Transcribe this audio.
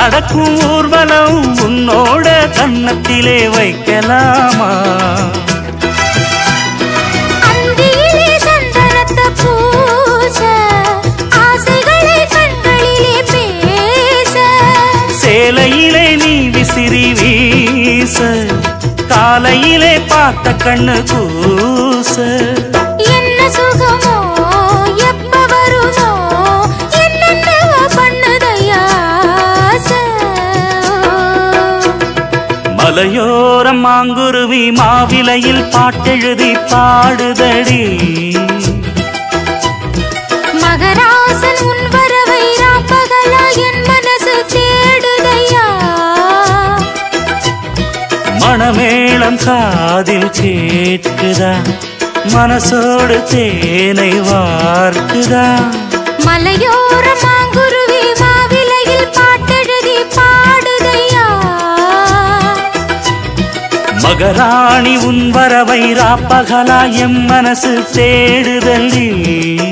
நடக்கும் ஊர்வலம் உன்னோட கன்னத்திலே வைக்கலாமா அந்தியிலே சந்தனத்தை பூச, ஆசைகளை கண்களிலே பேச. சேலையிலே நீ விசிறி வீச காலையிலே பார்த்த கண்ணு கூச என்ன சுகமோ, எப்ப வருமோ, என்னென்னவோ பண்ணுதையா ஆசை. மலையோரம் மாங்குருவி மாவிலையில் பாட்டெழுதி பாடுதடி மகராசன் உன் வரவை ராப்பகலா என் மனசு தேடுதையா மணமேளம் காதில் கேட்குதா மனசோடு தேனை வார்க்குதா மலையோர மாங்குருவி மாவிலையில் பாட்டெழுதி பாடுதையா மகராணி உன் வரவை ராப்பகலா எம் மனசு தேடுதல்லி